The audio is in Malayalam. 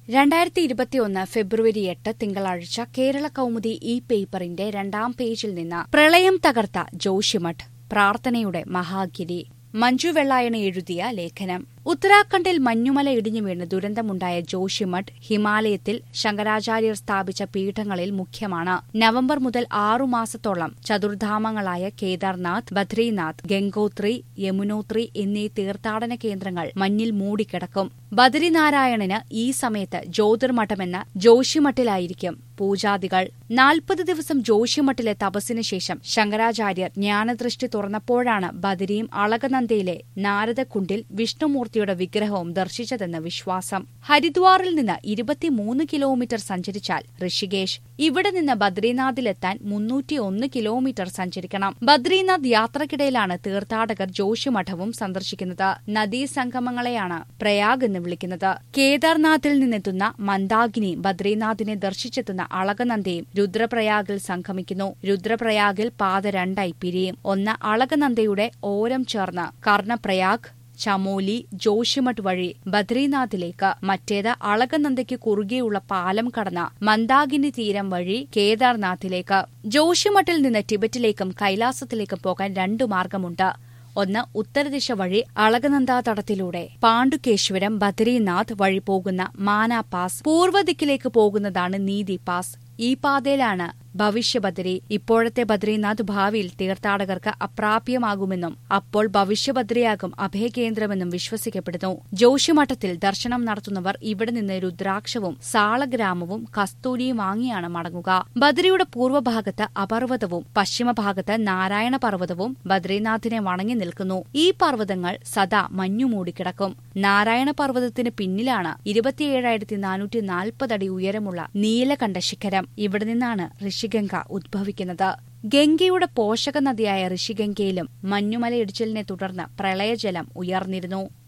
രണ്ടായിരത്തി ഇരുപത്തിയൊന്ന് ഫെബ്രുവരി എട്ട് തിങ്കളാഴ്ച കേരള കൗമുദി ഇ പേപ്പറിന്റെ രണ്ടാം പേജിൽ നിന്ന് പ്രളയം തകർത്ത ജോഷിമഠ് പ്രാർത്ഥനയുടെ മഹാഗിരി മഞ്ജു വെള്ളായണ എഴുതിയ ലേഖനം ഉത്തരാഖണ്ഡിൽ മഞ്ഞുമല ഇടിഞ്ഞു വീണ് ദുരന്തമുണ്ടായ ജോഷിമഠ് ഹിമാലയത്തിൽ ശങ്കരാചാര്യർ സ്ഥാപിച്ച പീഠങ്ങളിൽ മുഖ്യമാണ് നവംബർ മുതൽ ആറുമാസത്തോളം ചതുർധാമങ്ങളായ കേദാർനാഥ് ബദ്രീനാഥ് ഗംഗോത്രി യമുനോത്രി എന്നീ തീർത്ഥാടന കേന്ദ്രങ്ങൾ മഞ്ഞിൽ മൂടിക്കിടക്കും ബദരിനാരായണന് ഈ സമയത്ത് ജ്യോതിർമഠമെന്ന ജോഷിമഠിലായിരിക്കും പൂജാദികൾ നാൽപ്പത് ദിവസം ജോഷിമഠിലെ തപസ്സിനു ശേഷം ശങ്കരാചാര്യർ ജ്ഞാനദൃഷ്ടി തുറന്നപ്പോഴാണ് ബദരിയും അളകനന്ദയിലെ നാരദക്കുണ്ടിൽ വിഷ്ണുമൂർത്തിയുടെ വിഗ്രഹവും ദർശിച്ചതെന്ന് വിശ്വാസം ഹരിദ്വാറിൽ നിന്ന് ഇരുപത്തിമൂന്ന് കിലോമീറ്റർ സഞ്ചരിച്ചാൽ ഋഷികേശ് ഇവിടെ നിന്ന് ബദ്രീനാഥിലെത്താൻ മുന്നൂറ്റിയൊന്ന് കിലോമീറ്റർ സഞ്ചരിക്കണം ബദ്രീനാഥ് യാത്രക്കിടയിലാണ് തീർത്ഥാടകർ ജോഷിമഠവും സന്ദർശിക്കുന്നത് നദീസംഗമങ്ങളെയാണ് പ്രയാഗ് എന്ന് വിളിക്കുന്നത് കേദാർനാഥിൽ നിന്നെത്തുന്ന മന്ദാകിനി ബദ്രീനാഥിനെ ദർശിച്ചെത്തുന്ന അളകനന്ദയും രുദ്രപ്രയാഗിൽ സംഗമിക്കുന്നു രുദ്രപ്രയാഗിൽ പാത രണ്ടായി പിരിയും ഒന്ന് അളകനന്ദയുടെ ഓരം ചേർന്ന് കർണപ്രയാഗ് ചമോലി ജോഷിമഠ് വഴി ബദ്രീനാഥിലേക്ക് മറ്റേത് അളകനന്ദയ്ക്ക് കുറുകെയുള്ള പാലം കടന്ന മന്ദാകിനി തീരം വഴി കേദാർനാഥിലേക്ക് ജോഷിമഠിൽ നിന്ന് ടിബറ്റിലേക്കും കൈലാസത്തിലേക്കും പോകാൻ രണ്ടു മാർഗമുണ്ട് ഒന്ന് ഉത്തരദിശ വഴി അളകനന്ദ തടത്തിലൂടെ പാണ്ഡുകേശ്വരം ബദ്രീനാഥ് വഴി പോകുന്ന മാന പാസ് പൂർവ്വദിക്കിലേക്ക് പോകുന്നതാണ് നീതി പാസ് ഈ പാതയിലാണ് ഭവിഷ്യബദ്രി ഇപ്പോഴത്തെ ബദ്രീനാഥ് ഭാവിയിൽ തീർത്ഥാടകർക്ക് അപ്രാപ്യമാകുമെന്നും അപ്പോൾ ഭവിഷ്യബദ്രിയാകും അഭയകേന്ദ്രമെന്നും വിശ്വസിക്കപ്പെടുന്നു ജോഷിമഠത്തിൽ ദർശനം നടത്തുന്നവർ ഇവിടെ നിന്ന് രുദ്രാക്ഷവും സാളഗ്രാമവും കസ്തൂരിയും വാങ്ങിയാണ് മടങ്ങുക ബദ്രിയുടെ പൂർവ്വഭാഗത്ത് അപർവ്വതവും പശ്ചിമഭാഗത്ത് നാരായണ പർവ്വതവും ബദ്രീനാഥിനെ വണങ്ങി നിൽക്കുന്നു ഈ പർവ്വതങ്ങൾ സദാ മഞ്ഞുമൂടിക്കിടക്കും നാരായണ പർവ്വതത്തിന് പിന്നിലാണ് ഇരുപത്തിയേഴായിരത്തി നാനൂറ്റി നാൽപ്പത് അടി ഉയരമുള്ള നീലകണ്ഠ ശിഖരം ഇവിടെ നിന്നാണ് ഋഷിഗംഗ ഉദ്ഭവിക്കുന്നത് ഗംഗയുടെ പോഷക നദിയായ ഋഷിഗംഗയിലും മഞ്ഞുമലയിടിച്ചിലിനെ തുടർന്ന് പ്രളയജലം ഉയർന്നിരുന്നു